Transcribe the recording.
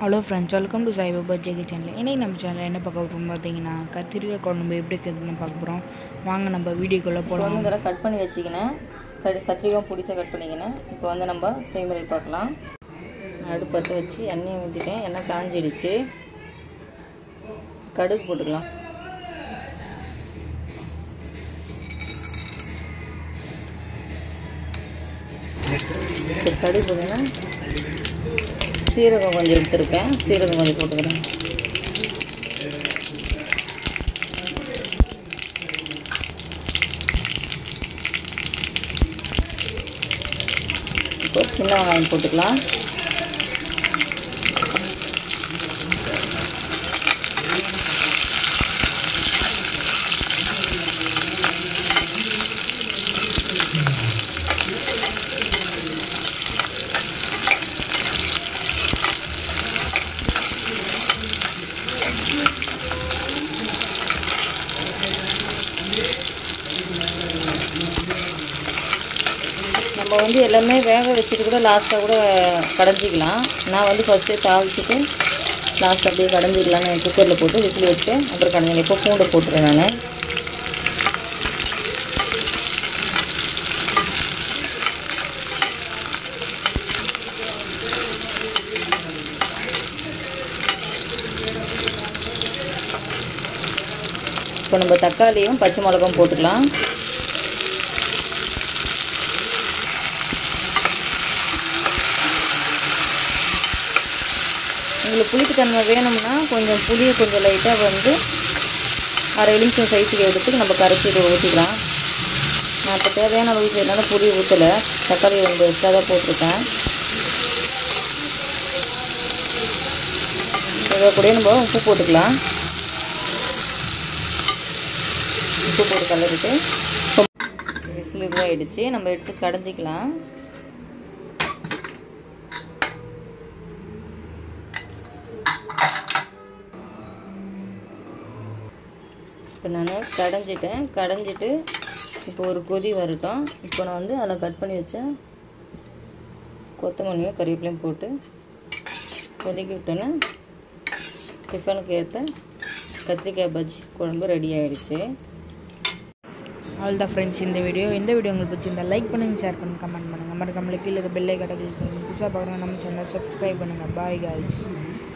hello friends welcome to Sai Baba ஜெகி channel இன்னைக்கு நம்ம சேனலில் என்ன பார்க்க போகிறோம் பார்த்தீங்கன்னா கத்திரிக்காய் குழம்பு எப்படி இருக்கிறதுன்னு பார்க்க போகிறோம் வாங்க நம்ம வீடியோக்குள்ளே இப்போ போகலாம் வந்து இதெல்லாம் கட் பண்ணி வச்சுக்கினேன் கட் கத்திரிக்காய் பொடிசாக கட் பண்ணிக்கினேன் இப்போ வந்து நம்ம செய்முறை பார்க்கலாம் அடுப்பு பற்ற வச்சு எண்ணெயை ஊற்றிட்டேன் எண்ணெய் காஞ்சிடுச்சு கடுகு போட்டுக்கலாம் இப்போ கடுகு போட்டுங்கன்னா சீரகம் கொஞ்சம் எடுத்துருக்கேன் சீரகம் கொஞ்சம் போட்டுக்கிறேன் இப்போ சின்ன வெங்காயம் போட்டுக்கலாம் நம்ம வந்து எல்லாமே வேக வச்சுட்டு கூட லாஸ்ட்டாக கூட கடைஞ்சிக்கலாம் நான் வந்து ஃபஸ்ட்டே தாளிச்சிட்டு லாஸ்ட் அப்படியே கடைஞ்சிக்கலாம்னு குக்கரில் போட்டு விசில் விட்டு அப்புறம் கடைஞ்சிக்கலாம் இப்போ பூண்டை போட்டுறேன் நான் இப்போ நம்ம தக்காளியும் பச்சை மிளகாவும் போட்டுக்கலாம் உங்களுக்கு புளிப்புத்தன்மை வேணும்னா கொஞ்சம் புளியை கொஞ்சம் லைட்டாக வந்து அரை எலுமிச்சம் சைஸுக்கு எடுத்து நம்ம கரைச்சி இதை ஊற்றிக்கலாம் நான் இப்போ தேவையான அளவு செய்யறதுனால புளி ஊற்றலை தக்காளி வந்து எக்ஸ்ட்ரா தான் போட்டிருக்கேன் இதை கூட நம்ம உப்பு போட்டுக்கலாம் உப்பு போட்டு கலரிட்டு விசில் ஆகிடுச்சு நம்ம எடுத்து கடைஞ்சிக்கலாம் இப்போ நான் கடைஞ்சிட்டேன் கடைஞ்சிட்டு இப்போ ஒரு கொதி வரட்டும் இப்போ நான் வந்து அதில் கட் பண்ணி வச்ச கொத்தமல்லியும் கறிவேப்பிலையும் போட்டு கொதிக்க விட்டோன்னே டிஃபனுக்கு ஏற்ற கத்திரிக்காய் பஜ்ஜி குழம்பு ரெடி ஆகிடுச்சு அவ்வளோதான் ஃப்ரெண்ட்ஸ் இந்த வீடியோ இந்த வீடியோ உங்களுக்கு பிடிச்சிருந்தா லைக் பண்ணுங்கள் ஷேர் பண்ணுங்கள் கமெண்ட் பண்ணுங்கள் மறக்காமல கீழே பெல்லை கடை கிளிக் பண்ணி புதுசாக பார்க்குறோம் நம்ம சேனல் சப்ஸ்கிரைப் பண்ணுங்கள் பாய் காய்ஸ்